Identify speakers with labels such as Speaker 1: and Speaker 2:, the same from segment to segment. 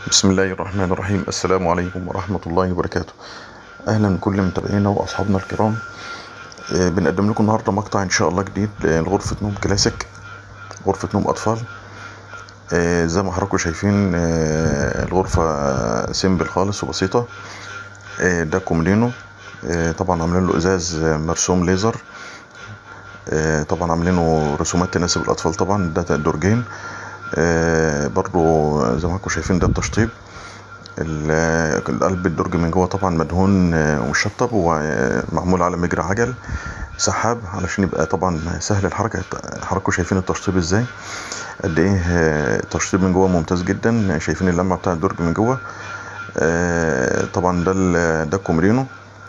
Speaker 1: بسم الله الرحمن الرحيم السلام عليكم ورحمة الله وبركاته أهلا بكل متابعينا وأصحابنا الكرام آه، بنقدم لكم النهاردة مقطع إن شاء الله جديد لغرفة نوم كلاسيك غرفة نوم أطفال آه، زي ما حضراتكم شايفين آه، الغرفة سيمبل خالص وبسيطة آه، ده كومودينو آه، طبعا عاملين له إزاز مرسوم ليزر آه، طبعا عاملينه رسومات تناسب الأطفال طبعا ده درجين آه، برضو زي ما حضراتكم شايفين ده التشطيب ال- القلب الدرج من جوه طبعا مدهون آه، ومشطب ومعمول على مجرى عجل سحاب علشان يبقى طبعا سهل الحركة حضراتكم شايفين التشطيب ازاي قد ايه آه، التشطيب من جوه ممتاز جدا شايفين اللمعة بتاع الدرج من جوه آه، طبعا ده ال- ده الكومرينو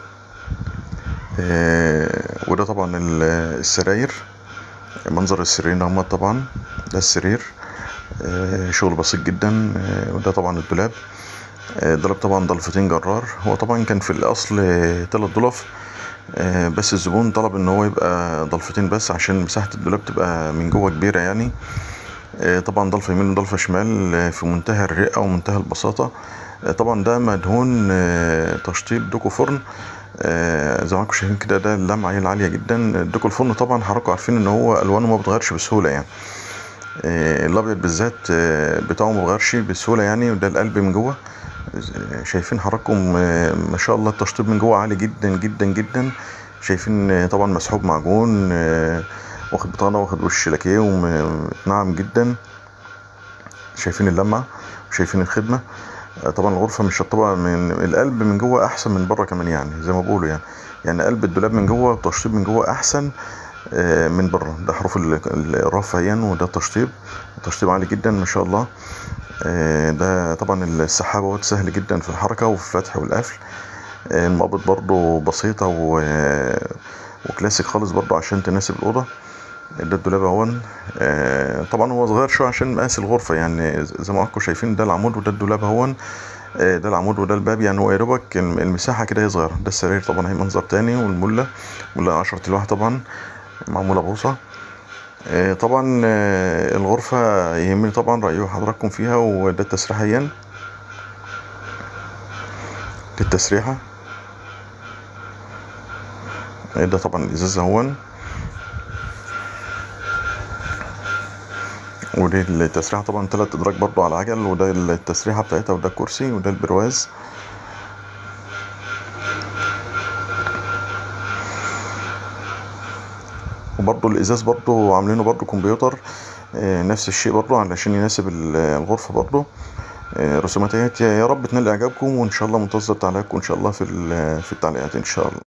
Speaker 1: آه، وده طبعا ال- السراير منظر السريرين اهمت طبعا ده السرير آه، شغل بسيط جدا آه، وده طبعا الدولاب آه، ضرب طبعا ضلفتين جرار هو طبعا كان في الاصل آه، تلات ضلف آه، بس الزبون طلب ان هو يبقى ضلفتين بس عشان مساحة الدولاب تبقى من جوه كبيرة يعني آه، طبعا ضلفة يمين وضلفة شمال آه، في منتهى الرقة ومنتهى البساطة آه، طبعا ده مدهون آه، تشطيب دوكو فرن آه، زي ما انتم شايفين كده ده اللمعة هي العالية جدا دوكو الفرن طبعا حضراتكم عارفين ان هو الوانه ما بتغيرش بسهولة يعني آه، الابيض بالذات آه، بتاعه ما بيغيرش بسهولة يعني وده القلب من جوه آه، شايفين حضراتكم آه، ما شاء الله التشطيب من جوه عالي جدا جدا جدا شايفين آه، طبعا مسحوب معجون آه، واخد بطانة واخد وش لاكيه ومتنعم جدا شايفين اللمعة وشايفين الخدمة آه، طبعا الغرفة مش شطبة من القلب من جوه أحسن من بره كمان يعني زي ما بقولوا يعني يعني قلب الدولاب من جوه والتشطيب من جوه أحسن آه، من بره ده حروف ال- الرف اهيا وده التشطيب التشطيب عالي جدا ما شاء الله آه، ده طبعا السحابة اهوت سهل جدا في الحركة وفي الفتح والقفل آه، المقابض برضو بسيطة و... وكلاسيك خالص برضو عشان تناسب الأوضة ده الدولاب اهون آه، طبعا هو صغير شوية عشان مقاس الغرفة يعني زي ما حضراتكم شايفين ده العمود وده الدولاب اهون آه، ده العمود وده الباب يعني هو يا دوبك الم- المساحة كده هي صغيرة ده السرير طبعا هي منظر تاني والملة ملة عشرة ألواح طبعا معمولة بوصة آه، طبعا آه، الغرفة يهمني طبعا رأي حضراتكم فيها وده التسريحيا دي التسريحة آه، ده طبعا الإزاز اهون ودي التسريحة طبعا تلات أدراج برضو على العجل وده التسريحة بتاعتها وده الكرسي وده البرواز وبرضو الإزاز برضو عاملينه برضو كمبيوتر آه، نفس الشيء برضو علشان يناسب ال- الغرفة برضو آه، رسومات اهيت يا يا رب تنال إعجابكم وإن شاء الله منتظر تعليقكم إن شاء الله في ال- في التعليقات إن شاء الله